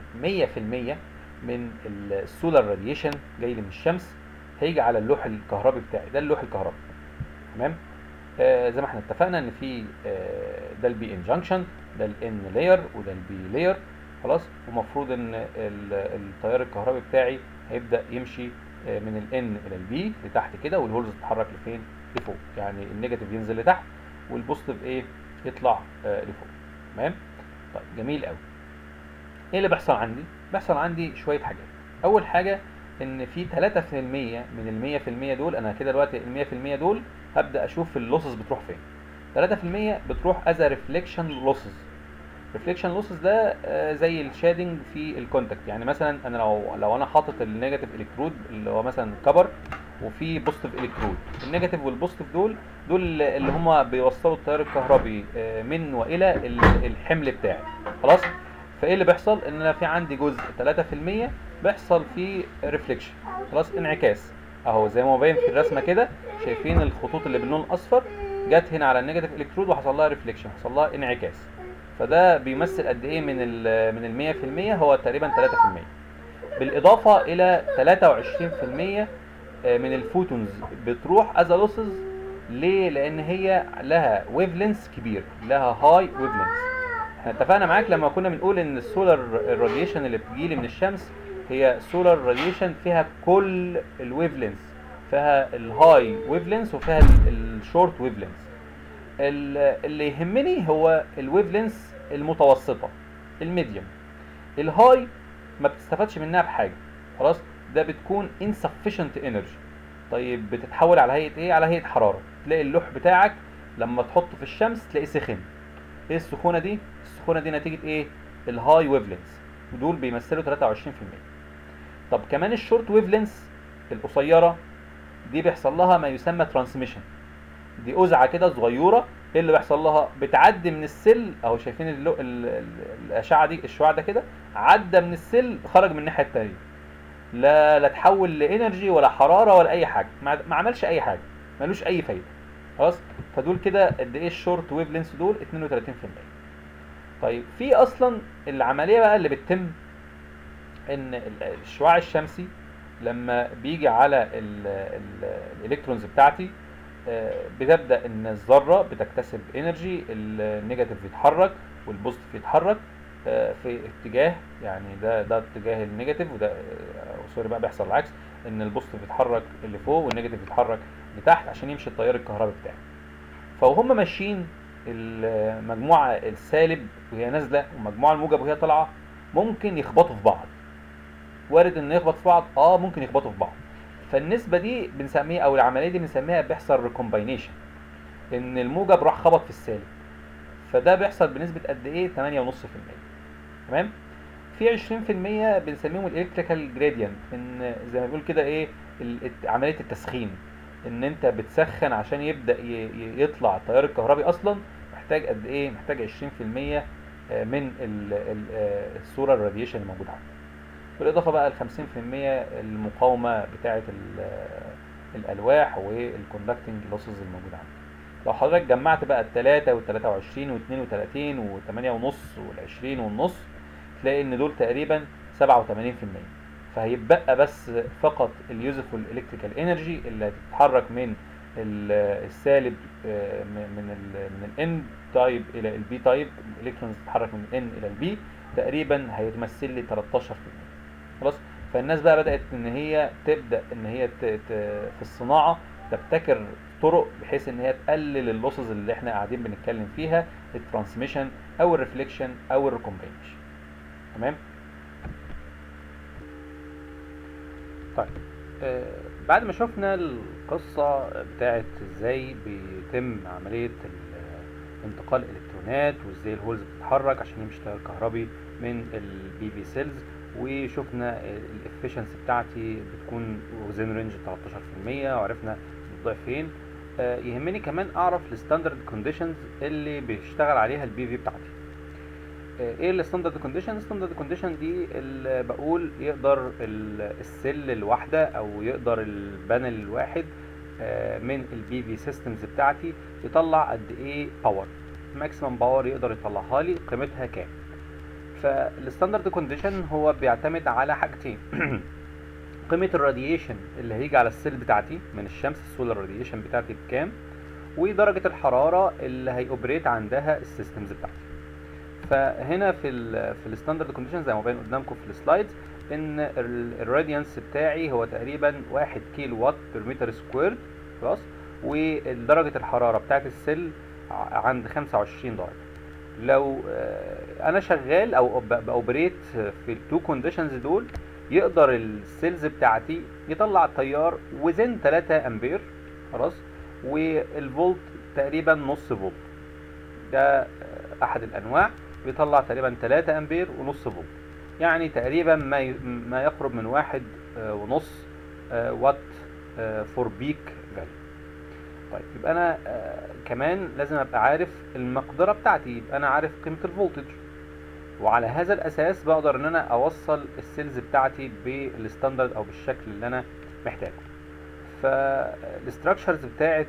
Speaker 1: من السولار راديشن جاي لي من الشمس هيجي على اللوح الكهربي بتاعي ده اللوح الكهربي تمام آه زي ما احنا اتفقنا ان في آه ده البي ان جانكشن ده الان لاير وده البي لاير خلاص ومفروض ان ال- التيار الكهربي بتاعي هيبدا يمشي آه من الان الى البي لتحت كده والهولز تتحرك لفين لفوق يعني النيجاتيف ينزل لتحت والبوزيتيف ايه يطلع آه لفوق تمام طيب جميل قوي ايه اللي بيحصل عندي بيحصل عندي شويه حاجات اول حاجه ان في 3% من ال 100% دول انا كده دلوقتي ال 100% دول هبدا اشوف اللوسز بتروح فين 3% بتروح از ريفليكشن لوسز ريفليكشن لوسز ده آه، زي الشادنج في الكونتاكت يعني مثلا انا لو لو انا حاطط النيجاتيف الكترود اللي هو مثلا كبر وفي بوزيتيف الكترود النيجاتيف والبوزيتيف دول دول اللي هم بيوصلوا التيار الكهربي آه، من والى ال- الحمل بتاعي خلاص فايه اللي بيحصل ان انا في عندي جزء 3% بيحصل فيه ريفليكشن خلاص انعكاس اهو زي ما هو باين في الرسمه كده شايفين الخطوط اللي باللون الاصفر جت هنا على النيجاتيف الكترود وحصل لها ريفليكشن حصل لها انعكاس فده بيمثل قد ايه من ال من ال 100% هو تقريبا 3% بالاضافه الى 23% من الفوتونز بتروح از لوسز ليه لان هي لها ويف لينس كبير لها هاي ويف لينس احنا اتفقنا معاك لما كنا بنقول ان السولار الراديشن اللي بتجيلي من الشمس هي سولار راديشن فيها كل الويف لينس فيها الهاي ويف لينس وفيها الشورت ويف لينس اللي يهمني هو الويف لينس المتوسطه الميديوم الهاي ما بتستفادش منها بحاجه خلاص ده بتكون insufficient energy طيب بتتحول على هيئه ايه على هيئه حراره تلاقي اللوح بتاعك لما تحطه في الشمس تلاقيه سخن ايه السخونه دي السخونه دي نتيجه ايه الهاي ويف لينس ودول بيمثلوا 23% طب كمان الشورت ويف لينس القصيره دي بيحصل لها ما يسمى ترانسميشن دي قزعه كده صغيره ايه اللي بيحصل لها بتعدي من السل اهو شايفين اللو... ال... ال... الاشعه دي الشعاع ده كده عدى من السل خرج من الناحيه التانيه لا لا تحول لانرجي ولا حراره ولا اي حاجه ما, ما عملش اي حاجه ملوش اي فايده خلاص فدول كده قد ايه الشورت ويف لينس دول 32% طيب في اصلا العمليه بقى اللي بتتم ان ال- الشعاع الشمسي لما بيجي على ال- ال- الالكترونز بتاعتي آه، بتبدا ان الذره بتكتسب انرجي النيجاتيف يتحرك والبوزيتيف يتحرك آه، في اتجاه يعني ده ده اتجاه النيجاتيف وده آه، سوري بقى بيحصل العكس ان البوزيتيف يتحرك اللي فوق والنيجاتيف يتحرك لتحت عشان يمشي التيار الكهربي بتاعي فوهم ماشيين المجموعه السالب وهي نازله والمجموعه الموجب وهي طالعه ممكن يخبطوا في بعض وارد ان يخبط في بعض اه ممكن يخبطوا في بعض فالنسبه دي بنسميها او العمليه دي بنسميها بيحصل ريكومباينيشن ان الموجب راح خبط في السالب فده بيحصل بنسبه قد ايه 8.5% تمام في 20% بنسميهم الالكتريكال جريدينت ان زي ما بيقول كده ايه ال- الت- عمليه التسخين ان انت بتسخن عشان يبدا ي- ي- يطلع التيار الكهربي اصلا محتاج قد ايه محتاج 20% من ال- ال- آه، الصوره الراديشن اللي موجود عندك بالاضافه بقى ل 50% المقاومه بتاعه ال- الالواح والكوندكتنج لوسز الموجوده عندك لو حضرتك جمعت بقى التلاتة والتلاتة وعشرين واثنين وتلاتين وتمانية ونص والعشرين والنص تلاقي ان دول تقريبا سبعة وتمانين في المية فهيبقى بس فقط اليوزفول الكتريكال انرجي اللي هتتحرك من ال- السالب آه، من من ال من الان تايب الى البي تايب الالكترونز تتحرك من الان الى البي تقريبا هيمثل لي 13% خلاص فالناس بقى بدات ان هي تبدا ان هي ت- ت- في الصناعه تبتكر طرق بحيث ان هي تقلل اللوسز اللي احنا قاعدين بنتكلم فيها الترانسميشن او الريفليكشن او الريكومبينشن تمام طيب آه بعد ما شفنا القصة بتاعت ازاي بيتم عملية انتقال الالكترونات وازاي الهولز بتتحرك عشان يمشي تيار كهربي من البي في سيلز وشفنا الافشنسي بتاعتي بتكون وزين رينج 13% وعرفنا بتضيع فين آه يهمني كمان اعرف الستاندرد كونديشنز اللي بيشتغل عليها البي في بتاعتي آه ايه الستاندرد كونديشن الستاندرد كونديشن دي اللي بقول يقدر السيل الواحده او يقدر البانل الواحد آه من البي في سيستمز بتاعتي يطلع قد ايه باور ماكسيمم باور يقدر يطلعها لي قيمتها كام فالستاندرد كونديشن هو بيعتمد على حاجتين قيمة الراديشن اللي هيجي على السيل بتاعتي من الشمس السولار راديشن بتاعتي بكام ودرجة الحرارة اللي هيوبريت عندها السيستمز بتاعتي فهنا في ال في الستاندرد كونديشن زي ما باين قدامكم في السلايدز ان الراديانس بتاعي هو تقريبا 1 كيلو وات بير متر سكويرد خلاص ودرجة الحرارة بتاعت السيل عند 25 درجة لو انا شغال او باوبريت في التو كونديشنز دول يقدر السيلز بتاعتي يطلع التيار وزن 3 امبير خلاص والفولت تقريبا نص فولت ده احد الانواع بيطلع تقريبا 3 امبير ونص فولت يعني تقريبا ما ما يقرب من واحد ونص وات فور بيك فاليو طيب يبقى انا آه كمان لازم ابقى عارف المقدره بتاعتي يبقى انا عارف قيمه الفولتج وعلى هذا الاساس بقدر ان انا اوصل السيلز بتاعتي بالستاندرد او بالشكل اللي انا محتاجه فالاستراكشرز بتاعه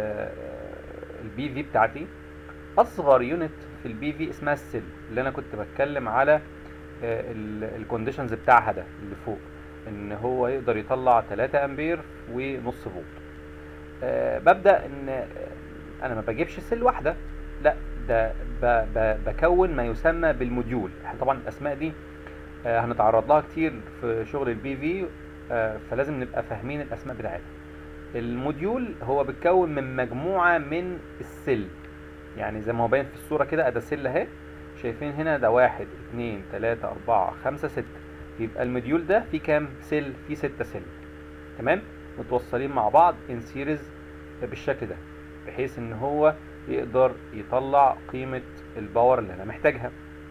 Speaker 1: البي في بتاعتي اصغر يونت في البي في اسمها السيل اللي انا كنت بتكلم على الكونديشنز بتاعها ده اللي فوق ان هو يقدر يطلع 3 امبير ونص فولت أه ببدا ان انا ما بجيبش سيل واحده لا ده ب ب بكون ما يسمى بالموديول احنا طبعا الاسماء دي أه هنتعرض لها كتير في شغل البي في أه فلازم نبقى فاهمين الاسماء بتاعتها الموديول هو بيتكون من مجموعه من السيل يعني زي ما هو باين في الصوره كده ادي سيل اهي شايفين هنا ده واحد اتنين تلاتة اربعة خمسة ستة يبقى الموديول ده فيه كام سيل فيه ستة سيل تمام متوصلين مع بعض ان سيريز بالشكل ده بحيث ان هو يقدر يطلع قيمة الباور اللي انا محتاجها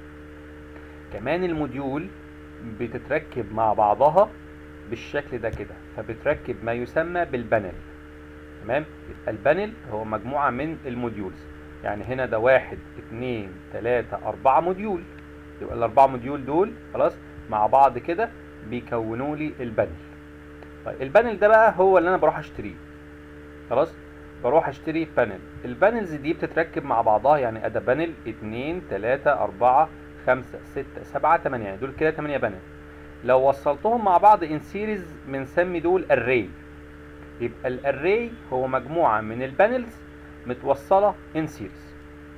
Speaker 1: كمان الموديول بتتركب مع بعضها بالشكل ده كده فبتركب ما يسمى بالبانل تمام يبقى البانل هو مجموعة من الموديولز يعني هنا ده واحد اتنين تلاتة اربعة موديول يبقى الاربعة موديول دول خلاص مع بعض كده بيكونوا لي البانل طيب البانل ده بقى هو اللي انا بروح اشتريه خلاص بروح اشتري بانل البانلز دي بتتركب مع بعضها يعني ادا بانل اتنين تلاتة اربعة خمسة ستة سبعة تمانية يعني دول كده تمانية بانل لو وصلتهم مع بعض ان سيريز بنسمي دول اري يبقى الاري هو مجموعة من البانلز متوصلة ان سيريز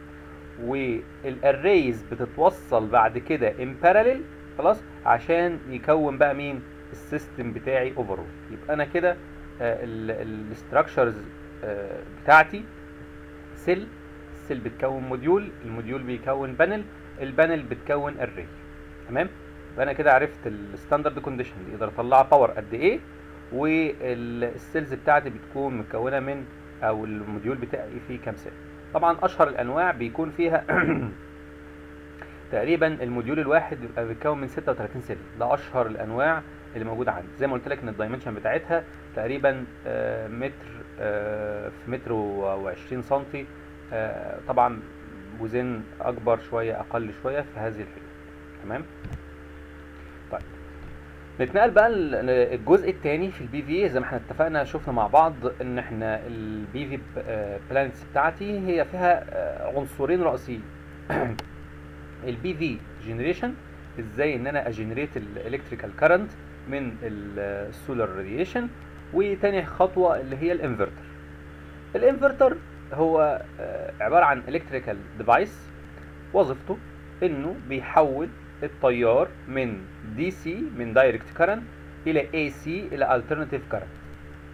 Speaker 1: والاريز بتتوصل بعد كده ان باراليل خلاص عشان يكون بقى مين السيستم بتاعي اوفرول يبقى انا كده الاستراكشرز بتاعتي سيل السيل بتكون موديول الموديول بيكون بانل البانل بتكون اري تمام يبقى انا كده عرفت الستاندرد كونديشن يقدر اطلع باور قد ايه والسيلز بتاعتي بتكون مكونه من او الموديول بتاعي فيه كام سيل طبعا اشهر الانواع بيكون فيها تقريبا الموديول الواحد بيبقى بيتكون من 36 سيل ده اشهر الانواع اللي موجوده عندي زي ما قلت لك ان الدايمنشن بتاعتها تقريبا آه متر آه في متر و20 سنتي آه طبعا وزن اكبر شويه اقل شويه في هذه الحدود تمام طيب نتنقل بقى الجزء الثاني في البي في زي ما احنا اتفقنا شفنا مع بعض ان احنا البي في بلانتس بتاعتي هي فيها عنصرين رئيسيين البي في جنريشن ازاي ان انا اجنريت الالكتريكال كارنت من السولار راديشن وتاني خطوه اللي هي الانفرتر الانفرتر هو عباره عن الكتريكال ديفايس وظيفته انه بيحول التيار من دي سي من دايركت كارنت الى اي سي الى الترناتيف كارنت خلاص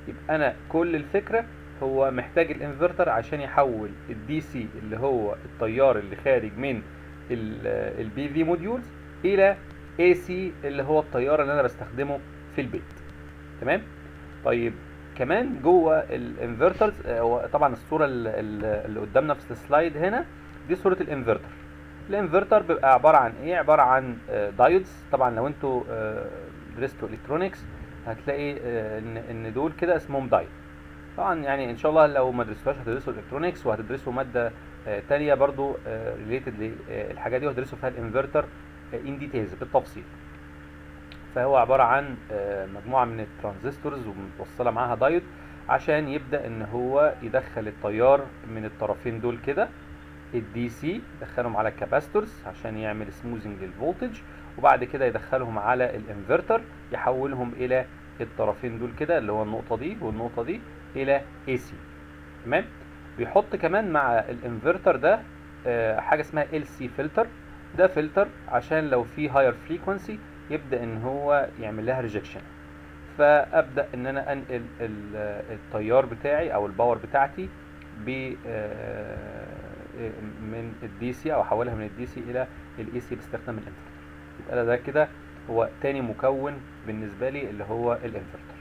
Speaker 1: يبقى انا كل الفكره هو محتاج الانفرتر عشان يحول الدي سي اللي هو التيار اللي خارج من البي في موديولز الى اي سي اللي هو التيار اللي انا بستخدمه في البيت تمام طيب كمان جوه الانفرترز هو طبعا الصوره ال- ال- اللي قدامنا في السلايد هنا دي صوره الانفرتر الانفرتر بيبقى عباره عن ايه عباره عن دايودز طبعا لو انتوا آه، درستوا الكترونكس هتلاقي آه، ان ان دول كده اسمهم دايود طبعا يعني ان شاء الله لو ما درستوهاش هتدرسوا الالكترونكس وهتدرسوا ماده آه، تانية برضو ريليتد للحاجات دي وهتدرسوا فيها الانفرتر ان ديتيلز بالتفصيل فهو عباره عن آه، مجموعه من الترانزستورز ومتوصله معاها دايود عشان يبدا ان هو يدخل التيار من الطرفين دول كده الدي سي يدخلهم على الكاباستورز عشان يعمل سموزنج للفولتج وبعد كده يدخلهم على الانفرتر يحولهم الى الطرفين دول كده اللي هو النقطه دي والنقطه دي الى اي سي تمام بيحط كمان مع الانفرتر ده آه، حاجه اسمها ال سي فلتر ده فلتر عشان لو في هاير فريكونسي يبدا ان هو يعمل لها ريجكشن فابدا ان انا انقل ال- التيار بتاعي او الباور بتاعتي ب آه، من الدي سي او احولها من الدي سي الى الاي سي باستخدام الانفرتر يبقى ده كده هو تاني مكون بالنسبه لي اللي هو الانفرتر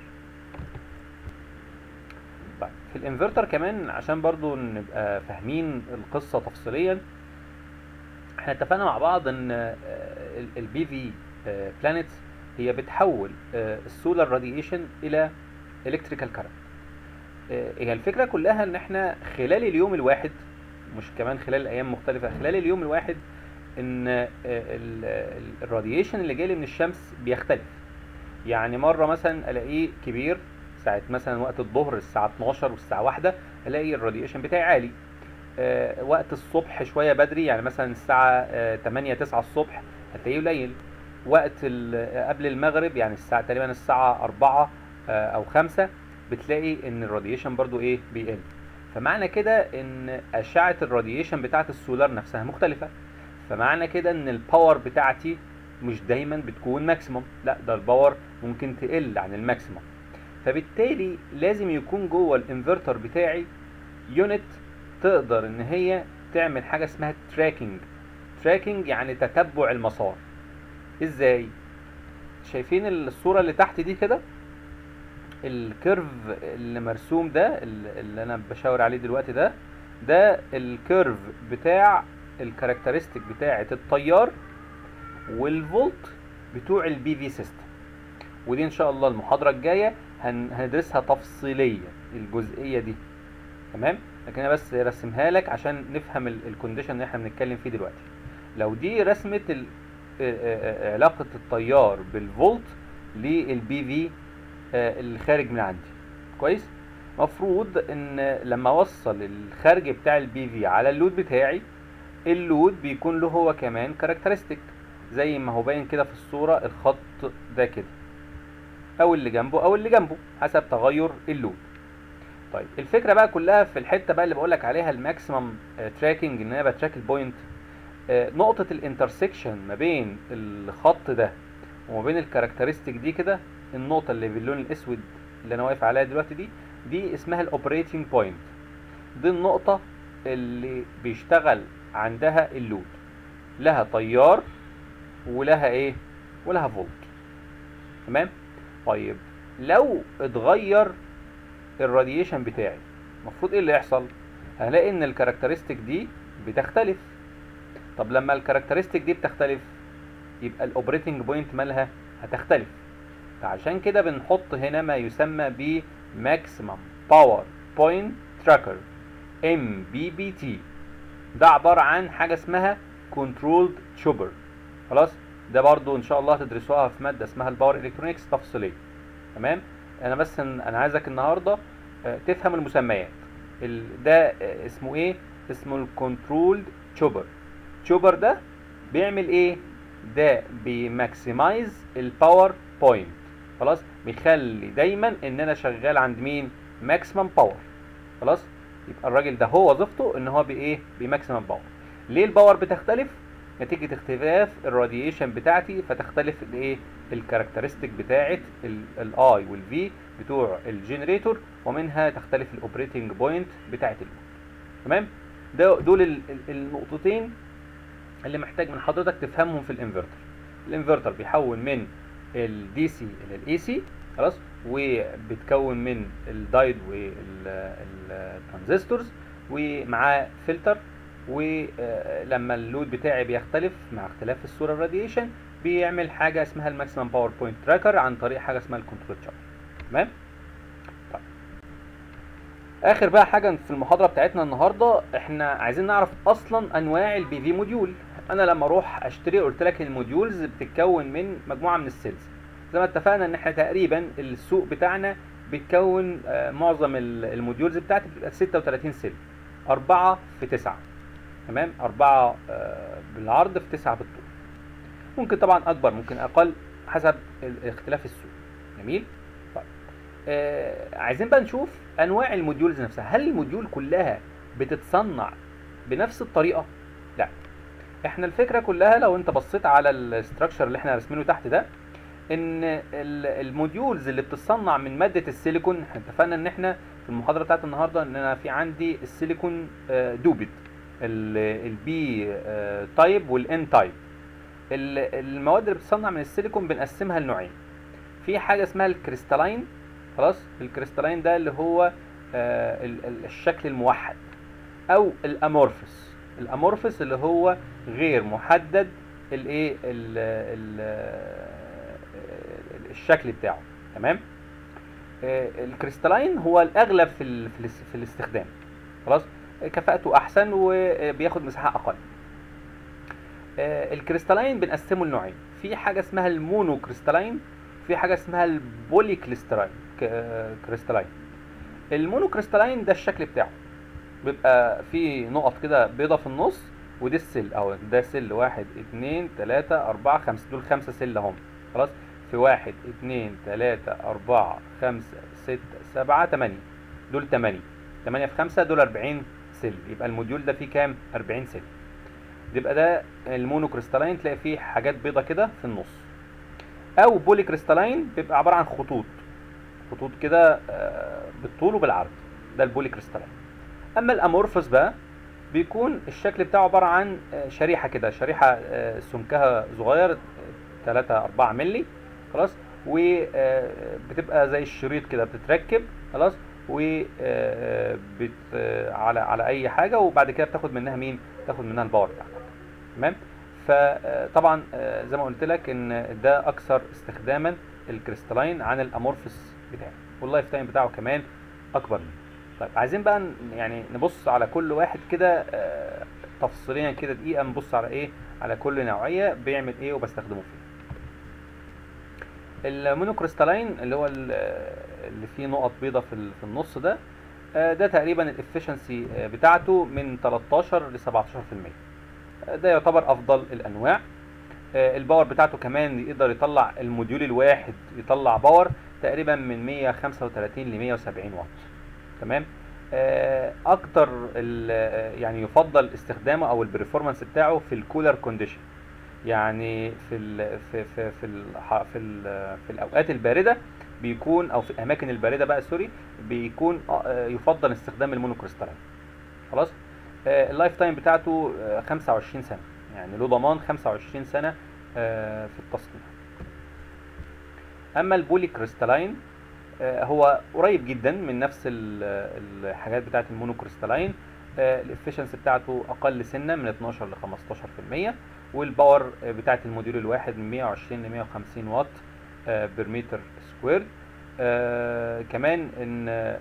Speaker 1: طيب في الانفرتر كمان عشان برضو نبقى فاهمين القصه تفصيليا احنا اتفقنا مع بعض ان البي في بلانيتس هي بتحول السولار راديشن الى الكتريكال كارنت هي الفكره كلها ان احنا خلال اليوم الواحد مش كمان خلال ايام مختلفه خلال اليوم الواحد ان الراديشن اللي جاي من الشمس بيختلف يعني مره مثلا الاقيه كبير ساعه مثلا وقت الظهر الساعه 12 والساعه 1 الاقي الراديشن بتاعي عالي آه، وقت الصبح شويه بدري يعني مثلا الساعه آه، 8 9 الصبح هتلاقيه قليل وقت ال- قبل المغرب يعني الساعه تقريبا الساعه 4 آه، او 5 بتلاقي ان الراديشن برضو ايه بيقل فمعنى كده ان اشعه الراديشن بتاعه السولار نفسها مختلفه فمعنى كده ان الباور بتاعتي مش دايما بتكون ماكسيموم لا ده الباور ممكن تقل عن الماكسيموم فبالتالي لازم يكون جوه الانفرتر بتاعي يونت تقدر ان هي تعمل حاجه اسمها تراكنج تراكنج يعني تتبع المسار ازاي شايفين الصوره اللي تحت دي كده الكيرف اللي مرسوم ده اللي انا بشاور عليه دلوقتي ده ده الكيرف بتاع الكاركترستيك بتاعه التيار والفولت بتوع البي في سيستم ودي ان شاء الله المحاضره الجايه هن- هندرسها تفصيليا الجزئيه دي تمام لكن انا بس رسمها لك عشان نفهم الكونديشن اللي احنا بنتكلم فيه دلوقتي لو دي رسمه ال- آه، آه، آه، علاقه التيار بالفولت للبي في اللي خارج من عندي كويس مفروض ان لما اوصل الخارج بتاع البي في على اللود بتاعي اللود بيكون له هو كمان كاركترستيك زي ما هو باين كده في الصوره الخط ده كده او اللي جنبه او اللي جنبه حسب تغير اللود طيب الفكره بقى كلها في الحته بقى اللي بقول لك عليها الماكسيمم تراكنج ان انا بتراك البوينت آه، نقطه الانترسكشن ما بين الخط ده وما بين الكاركترستيك دي كده النقطه اللي باللون الاسود اللي انا واقف عليها دلوقتي دي دي اسمها الاوبريتنج بوينت دي النقطه اللي بيشتغل عندها اللود لها تيار ولها ايه ولها فولت تمام طيب لو اتغير الراديشن بتاعي المفروض ايه اللي يحصل هلاقي ان الكاركترستيك دي بتختلف طب لما الكاركترستيك دي بتختلف يبقى الاوبريتنج بوينت مالها هتختلف فعشان كده بنحط هنا ما يسمى ب maximum power point tracker ام بي بي تي ده عبارة عن حاجة اسمها controlled chopper خلاص ده برضو ان شاء الله هتدرسوها في مادة اسمها الباور الكترونكس تفصيلية تمام انا بس ان- انا عايزك النهاردة آه، تفهم المسميات ال- ده آه، اسمه ايه اسمه الكنترولد تشوبر تشوبر ده بيعمل ايه ده بيماكسمايز الباور بوينت خلاص بيخلي دايما ان انا شغال عند مين ماكسيمم باور خلاص يبقى الراجل ده هو وظيفته ان هو بايه بماكسيمم باور ليه الباور بتختلف نتيجه اختلاف الراديشن بتاعتي فتختلف الايه الكاركترستيك بتاعه الاي والفي بتوع الجنريتور ومنها تختلف الاوبريتنج بوينت بتاعه المود تمام ده دول ال- ال- النقطتين اللي محتاج من حضرتك تفهمهم في الانفرتر الانفرتر بيحول من الدي سي الى الاي سي خلاص وبتكون من الدايد والترانزستورز ومعاه فلتر ولما اللود بتاعي بيختلف مع اختلاف الصوره الراديشن بيعمل حاجه اسمها الماكسيمم باور بوينت تراكر عن طريق حاجه اسمها الكنترول شارت تمام طيب اخر بقى حاجه في المحاضره بتاعتنا النهارده احنا عايزين نعرف اصلا انواع البي في موديول انا لما اروح اشتري قلت لك الموديولز بتتكون من مجموعه من السيلز زي ما اتفقنا ان احنا تقريبا السوق بتاعنا بيتكون آه، معظم ال- الموديولز بتاعتي بتبقى 36 سيل أربعة في تسعة تمام أربعة آه، بالعرض في تسعة بالطول ممكن طبعا أكبر ممكن أقل حسب ال- اختلاف السوق جميل طيب آه عايزين بقى نشوف أنواع الموديولز نفسها هل الموديول كلها بتتصنع بنفس الطريقة؟ لا احنا الفكرة كلها لو انت بصيت على الاستراكشر اللي احنا راسمينه تحت ده ان ال- الموديولز اللي بتتصنع من ماده السيليكون احنا اتفقنا ان احنا في المحاضره بتاعت النهارده ان انا في عندي السيليكون آه، دوبت البي تايب والان تايب المواد اللي بتتصنع من السيليكون بنقسمها لنوعين في حاجه اسمها الكريستالاين خلاص الكريستالاين ده اللي هو آه، ال- ال- الشكل الموحد او الامورفس الامورفس اللي هو غير محدد الايه ال- ال- الشكل بتاعه تمام آه، الكريستالاين هو الاغلب في ال- في الاس- في الاستخدام خلاص آه، كفاءته احسن وبياخد مساحه اقل آه، الكريستالاين بنقسمه لنوعين في حاجه اسمها المونو كريستالاين في حاجه اسمها البولي كريستالاين ك- آه، كريستالاين المونو كريستالاين ده الشكل بتاعه بيبقى في نقط كده بيضة في النص ودي السل اهو ده سل واحد اتنين تلاتة اربعة خمسة دول خمسة سل اهم خلاص في واحد اتنين تلاتة اربعة خمسة ستة سبعة تمانية دول تمانية تمانية في خمسة دول اربعين سل يبقى الموديول ده فيه كام اربعين سل يبقى ده المونو كريستالاين تلاقي فيه حاجات بيضة كده في النص او بولي كريستالاين بيبقى عبارة عن خطوط خطوط كده آه، بالطول وبالعرض ده البولي كريستالاين اما الامورفوس بقى بيكون الشكل بتاعه عباره عن آه، شريحه كده شريحه آه، سمكها صغير 3 4 مللي خلاص وبتبقى زي الشريط كده بتتركب خلاص و آه، بت آه، على على اي حاجه وبعد كده بتاخد منها مين بتاخد منها الباور بتاعتك تمام فطبعا زي ما قلت لك ان ده اكثر استخداما الكريستالاين عن الامورفس بتاعه واللايف تايم بتاعه كمان اكبر منه طيب عايزين بقى ن- يعني نبص على كل واحد كده آه، تفصيليا كده دقيقة نبص على ايه على كل نوعية بيعمل ايه وبستخدمه فين المونوكريستالاين اللي هو ال- آه، اللي فيه نقط بيضة في ال- في النص ده آه، ده تقريبا الافشنسي بتاعته من 13 ل 17% آه، ده يعتبر افضل الانواع آه، الباور بتاعته كمان يقدر يطلع الموديول الواحد يطلع باور تقريبا من 135 ل 170 واط تمام آه، اكتر ال- آه، يعني يفضل استخدامه او البرفورمانس بتاعه في الكولر كونديشن يعني في ال في في في الح- في, ال- في الاوقات البارده بيكون او في الاماكن البارده بقى سوري بيكون آه، يفضل استخدام المونوكريستالين خلاص آه، اللايف تايم بتاعته آه، 25 سنه يعني له ضمان 25 سنه آه، في التصنيع اما البولي كريستالاين آه، هو قريب جدا من نفس ال- الحاجات بتاعه المونوكريستالاين الافشنسي بتاعته اقل سنه من 12 ل 15% والباور آه، بتاعه الموديول الواحد من 120 ل 150 واط بير متر سكوير كمان ان آه،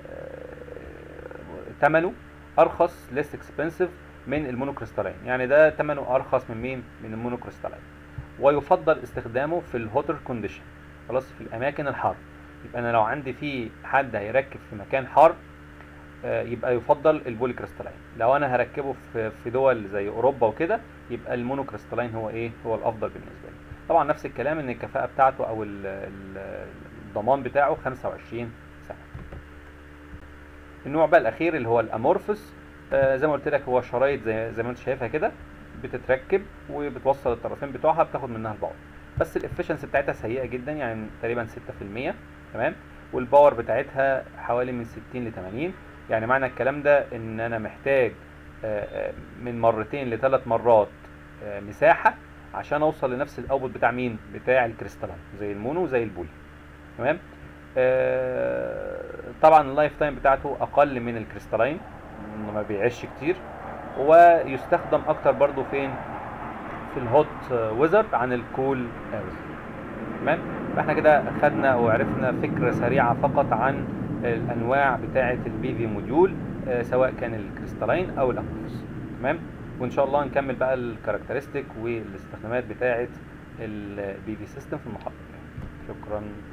Speaker 1: ثمنه ارخص ليس اكسبنسيف من المونوكريستالاين يعني ده ثمنه ارخص من مين من المونوكريستالاين ويفضل استخدامه في الهوتر كونديشن خلاص في الاماكن الحاره يبقى انا لو عندي في حد هيركب في مكان حار آه، يبقى يفضل البولي كريستالاين لو انا هركبه في في دول زي اوروبا وكده يبقى المونو كريستالاين هو ايه هو الافضل بالنسبه لي طبعا نفس الكلام ان الكفاءه بتاعته او ال- ال- الضمان بتاعه 25 سنه النوع بقى الاخير اللي هو الامورفس آه زي ما قلت لك هو شرايط زي زي ما انت شايفها كده بتتركب وبتوصل الطرفين بتوعها بتاخد منها الباور بس الافشنسي بتاعتها سيئه جدا يعني تقريبا 6% تمام والباور بتاعتها حوالي من 60 ل 80 يعني معنى الكلام ده ان انا محتاج آه، آه، من مرتين لثلاث مرات آه، مساحه عشان اوصل لنفس الاوتبوت بتاع مين بتاع الكريستالين زي المونو زي البولي تمام آه، طبعا اللايف تايم بتاعته اقل من الكريستالين إنه ما بيعيش كتير ويستخدم اكتر برضو فين في الهوت ويزر عن الكول ويزر تمام فاحنا كده خدنا وعرفنا فكره سريعه فقط عن الانواع بتاعه البي في موديول آه، سواء كان الكريستالين او الامورفس تمام وان شاء الله نكمل بقى الكاركترستيك والاستخدامات بتاعه البي في سيستم في المحاضره الجايه. شكرا